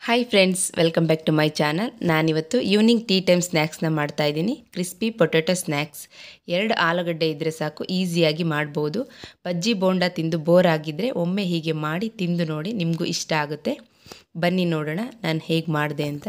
hi friends welcome back to my channel ನಾನಿವತ್ತು evening tea time ಸ್ನ್ಯಾಕ್ಸ್ನ ಮಾಡ್ತಾ ಇದ್ದೀನಿ ಕ್ರಿಸ್ಪಿ ಪೊಟ್ಯಾಟೊ ಸ್ನ್ಯಾಕ್ಸ್ ಎರಡು ಆಲೂಗಡ್ಡೆ ಇದ್ದರೆ ಸಾಕು ಈಸಿಯಾಗಿ ಮಾಡ್ಬೋದು ಬಜ್ಜಿ ಬೋಂಡ ತಿಂದು ಬೋರ್ ಆಗಿದ್ದರೆ ಒಮ್ಮೆ ಹೀಗೆ ಮಾಡಿ ತಿಂದು ನೋಡಿ ನಿಮಗೂ ಇಷ್ಟ ಆಗುತ್ತೆ ಬನ್ನಿ ನೋಡೋಣ ನಾನು ಹೇಗೆ ಮಾಡಿದೆ ಅಂತ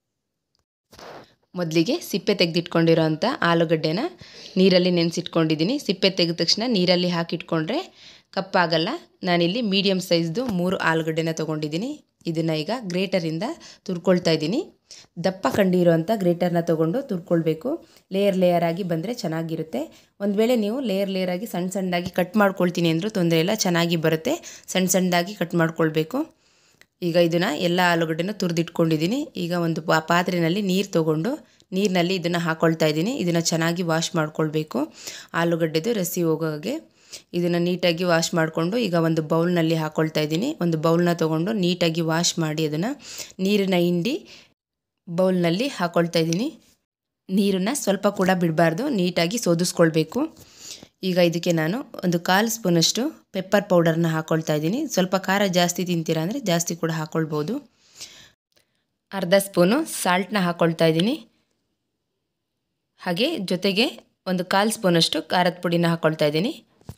ಮೊದಲಿಗೆ ಸಿಪ್ಪೆ ತೆಗೆದಿಟ್ಕೊಂಡಿರೋಂಥ ಆಲೂಗಡ್ಡೆನ ನೀರಲ್ಲಿ ನೆನೆಸಿಟ್ಕೊಂಡಿದ್ದೀನಿ ಸಿಪ್ಪೆ ತೆಗೆದ ತಕ್ಷಣ ನೀರಲ್ಲಿ ಹಾಕಿಟ್ಕೊಂಡ್ರೆ ಕಪ್ಪಾಗಲ್ಲ ನಾನಿಲ್ಲಿ ಮೀಡಿಯಮ್ ಸೈಜ್ದು ಮೂರು ಆಲೂಗಡ್ಡೆನ ತೊಗೊಂಡಿದ್ದೀನಿ ಇದನ್ನು ಈಗ ಗ್ರೇಟರಿಂದ ತುರ್ಕೊಳ್ತಾ ಇದ್ದೀನಿ ದಪ್ಪ ಕಂಡಿರೋಂಥ ಗ್ರೇಟರ್ನ ತೊಗೊಂಡು ತುರ್ಕೊಳ್ಬೇಕು ಲೇಯರ್ ಲೇಯರ್ ಆಗಿ ಬಂದರೆ ಚೆನ್ನಾಗಿರುತ್ತೆ ಒಂದು ವೇಳೆ ನೀವು ಲೇಯರ್ ಲೇಯರ್ ಆಗಿ ಸಣ್ಣ ಸಣ್ಣದಾಗಿ ಕಟ್ ಮಾಡ್ಕೊಳ್ತೀನಿ ಅಂದರೂ ತೊಂದರೆ ಇಲ್ಲ ಚೆನ್ನಾಗಿ ಬರುತ್ತೆ ಸಣ್ಣ ಸಣ್ಣದಾಗಿ ಕಟ್ ಮಾಡ್ಕೊಳ್ಬೇಕು ಈಗ ಇದನ್ನು ಎಲ್ಲ ಆಲೂಗಡ್ಡೆನೂ ತುರಿದಿಟ್ಕೊಂಡಿದ್ದೀನಿ ಈಗ ಒಂದು ಪಾ ಪಾತ್ರೆಯಲ್ಲಿ ನೀರು ತೊಗೊಂಡು ನೀರಿನಲ್ಲಿ ಇದನ್ನು ಹಾಕ್ಕೊಳ್ತಾ ಇದ್ದೀನಿ ಇದನ್ನು ಚೆನ್ನಾಗಿ ವಾಶ್ ಮಾಡ್ಕೊಳ್ಬೇಕು ಆಲೂಗಡ್ಡೆದು ರಸಿ ಹೋಗೋ ಹಾಗೆ ಇದನ್ನು ನೀಟಾಗಿ ವಾಶ್ ಮಾಡಿಕೊಂಡು ಈಗ ಒಂದು ಬೌಲ್ನಲ್ಲಿ ಹಾಕ್ಕೊಳ್ತಾ ಇದ್ದೀನಿ ಒಂದು ಬೌಲ್ನ ತೊಗೊಂಡು ನೀಟಾಗಿ ವಾಶ್ ಮಾಡಿ ಅದನ್ನು ನೀರನ್ನ ಹಿಂಡಿ ಬೌಲ್ನಲ್ಲಿ ಹಾಕ್ಕೊಳ್ತಾ ಇದ್ದೀನಿ ನೀರನ್ನು ಸ್ವಲ್ಪ ಕೂಡ ಬಿಡಬಾರ್ದು ನೀಟಾಗಿ ಸೋದಿಸ್ಕೊಳ್ಬೇಕು ಈಗ ಇದಕ್ಕೆ ನಾನು ಒಂದು ಕಾಲು ಸ್ಪೂನಷ್ಟು ಪೆಪ್ಪರ್ ಪೌಡರ್ನ ಹಾಕ್ಕೊಳ್ತಾ ಇದ್ದೀನಿ ಸ್ವಲ್ಪ ಖಾರ ಜಾಸ್ತಿ ತಿಂತೀರಾ ಅಂದರೆ ಜಾಸ್ತಿ ಕೂಡ ಹಾಕ್ಕೊಳ್ಬೋದು ಅರ್ಧ ಸ್ಪೂನು ಸಾಲ್ಟ್ನ ಹಾಕ್ಕೊಳ್ತಾ ಇದ್ದೀನಿ ಹಾಗೆ ಜೊತೆಗೆ ಒಂದು ಕಾಲು ಸ್ಪೂನಷ್ಟು ಖಾರದ ಪುಡಿನ ಹಾಕ್ಕೊಳ್ತಾ ಇದ್ದೀನಿ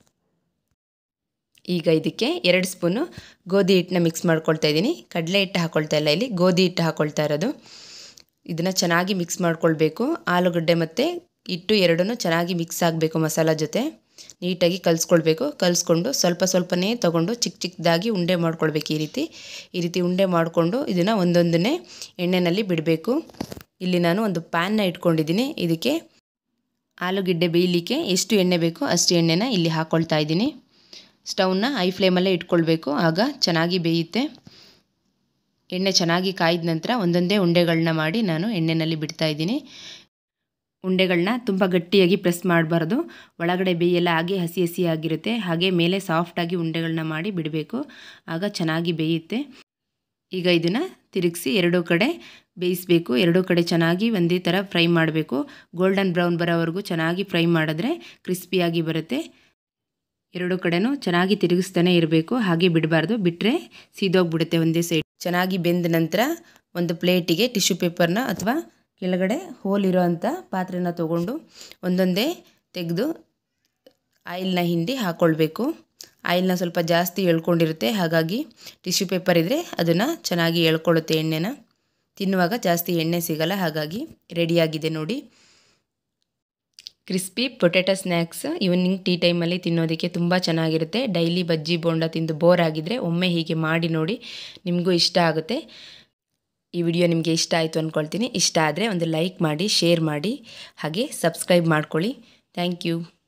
ಈಗ ಇದಕ್ಕೆ ಎರಡು ಸ್ಪೂನು ಗೋಧಿ ಹಿಟ್ಟನ್ನ ಮಿಕ್ಸ್ ಮಾಡ್ಕೊಳ್ತಾ ಇದ್ದೀನಿ ಕಡಲೆ ಹಿಟ್ಟು ಹಾಕ್ಕೊಳ್ತಾ ಇಲ್ಲ ಇಲ್ಲಿ ಗೋಧಿ ಹಿಟ್ಟು ಹಾಕ್ಕೊಳ್ತಾ ಇರೋದು ಇದನ್ನು ಚೆನ್ನಾಗಿ ಮಿಕ್ಸ್ ಮಾಡ್ಕೊಳ್ಬೇಕು ಆಲೂಗಡ್ಡೆ ಮತ್ತು ಹಿಟ್ಟು ಎರಡೂ ಚೆನ್ನಾಗಿ ಮಿಕ್ಸ್ ಆಗಬೇಕು ಮಸಾಲ ಜೊತೆ ನೀಟಾಗಿ ಕಲಿಸ್ಕೊಳ್ಬೇಕು ಕಲಿಸ್ಕೊಂಡು ಸ್ವಲ್ಪ ಸ್ವಲ್ಪನೇ ತೊಗೊಂಡು ಚಿಕ್ಕ ಚಿಕ್ಕದಾಗಿ ಉಂಡೆ ಮಾಡ್ಕೊಳ್ಬೇಕು ಈ ರೀತಿ ಈ ರೀತಿ ಉಂಡೆ ಮಾಡಿಕೊಂಡು ಇದನ್ನು ಒಂದೊಂದನ್ನೇ ಎಣ್ಣೆಯಲ್ಲಿ ಬಿಡಬೇಕು ಇಲ್ಲಿ ನಾನು ಒಂದು ಪ್ಯಾನ್ನ ಇಟ್ಕೊಂಡಿದ್ದೀನಿ ಇದಕ್ಕೆ ಆಲೂಗೆಡ್ಡೆ ಬೇಯಲಿಕ್ಕೆ ಎಷ್ಟು ಎಣ್ಣೆ ಬೇಕೋ ಅಷ್ಟು ಎಣ್ಣೆನ ಇಲ್ಲಿ ಹಾಕ್ಕೊಳ್ತಾ ಇದ್ದೀನಿ ಸ್ಟವ್ನ ಹೈ ಫ್ಲೇಮಲ್ಲೇ ಇಟ್ಕೊಳ್ಬೇಕು ಆಗ ಚೆನ್ನಾಗಿ ಬೇಯುತ್ತೆ ಎಣ್ಣೆ ಚೆನ್ನಾಗಿ ಕಾಯ್ದ ನಂತರ ಒಂದೊಂದೇ ಉಂಡೆಗಳನ್ನ ಮಾಡಿ ನಾನು ಎಣ್ಣೆಯಲ್ಲಿ ಬಿಡ್ತಾ ಇದ್ದೀನಿ ಉಂಡೆಗಳನ್ನ ತುಂಬ ಗಟ್ಟಿಯಾಗಿ ಪ್ರೆಸ್ ಮಾಡಬಾರ್ದು ಒಳಗಡೆ ಬೇಯೆಲ್ಲ ಹಾಗೆ ಹಸಿ ಹಸಿ ಆಗಿರುತ್ತೆ ಹಾಗೆ ಮೇಲೆ ಸಾಫ್ಟಾಗಿ ಉಂಡೆಗಳನ್ನ ಮಾಡಿ ಬಿಡಬೇಕು ಆಗ ಚೆನ್ನಾಗಿ ಬೇಯುತ್ತೆ ಈಗ ಇದನ್ನು ತಿರುಗಿಸಿ ಎರಡೂ ಕಡೆ ಬೇಯಿಸಬೇಕು ಎರಡೂ ಕಡೆ ಚೆನ್ನಾಗಿ ಒಂದೇ ಥರ ಫ್ರೈ ಮಾಡಬೇಕು ಗೋಲ್ಡನ್ ಬ್ರೌನ್ ಬರೋವರೆಗೂ ಚೆನ್ನಾಗಿ ಫ್ರೈ ಮಾಡಿದ್ರೆ ಕ್ರಿಸ್ಪಿಯಾಗಿ ಬರುತ್ತೆ ಎರಡು ಕಡೆನೂ ಚೆನ್ನಾಗಿ ತಿರುಗಿಸ್ತಾನೆ ಇರಬೇಕು ಹಾಗೆ ಬಿಡಬಾರ್ದು ಬಿಟ್ಟರೆ ಸೀದೋಗ್ಬಿಡುತ್ತೆ ಒಂದೇ ಸೈಡ್ ಚೆನ್ನಾಗಿ ಬೆಂದ ನಂತರ ಒಂದು ಪ್ಲೇಟಿಗೆ ಟಿಶ್ಯೂ ಪೇಪರ್ನ ಅಥವಾ ಕೆಳಗಡೆ ಹೋಲ್ ಇರೋ ಅಂಥ ಪಾತ್ರೆನ ತೊಗೊಂಡು ಒಂದೊಂದೇ ತೆಗೆದು ಆಯಿಲ್ನ ಹಿಂಡಿ ಹಾಕ್ಕೊಳ್ಬೇಕು ಆಯಿಲ್ನ ಸ್ವಲ್ಪ ಜಾಸ್ತಿ ಎಳ್ಕೊಂಡಿರುತ್ತೆ ಹಾಗಾಗಿ ಟಿಶ್ಯೂ ಪೇಪರ್ ಇದ್ದರೆ ಅದನ್ನು ಚೆನ್ನಾಗಿ ಎಳ್ಕೊಳ್ಳುತ್ತೆ ಎಣ್ಣೆನ ತಿನ್ನುವಾಗ ಜಾಸ್ತಿ ಎಣ್ಣೆ ಸಿಗಲ್ಲ ಹಾಗಾಗಿ ರೆಡಿಯಾಗಿದೆ ನೋಡಿ crispy potato snacks evening tea ಟೈಮಲ್ಲಿ ತಿನ್ನೋದಕ್ಕೆ ತುಂಬ ಚೆನ್ನಾಗಿರುತ್ತೆ ಡೈಲಿ ಬಜ್ಜಿ ಬೋಂಡ ತಿಂದು ಬೋರ್ ಆಗಿದ್ದರೆ ಒಮ್ಮೆ ಹೀಗೆ ಮಾಡಿ ನೋಡಿ ನಿಮಗೂ ಇಷ್ಟ ಆಗುತ್ತೆ ಈ ವಿಡಿಯೋ ನಿಮಗೆ ಇಷ್ಟ ಆಯಿತು ಅಂದ್ಕೊಳ್ತೀನಿ ಇಷ್ಟ ಆದರೆ ಒಂದು ಲೈಕ್ ಮಾಡಿ ಶೇರ್ ಮಾಡಿ ಹಾಗೆ ಸಬ್ಸ್ಕ್ರೈಬ್ ಮಾಡ್ಕೊಳ್ಳಿ ಥ್ಯಾಂಕ್ ಯು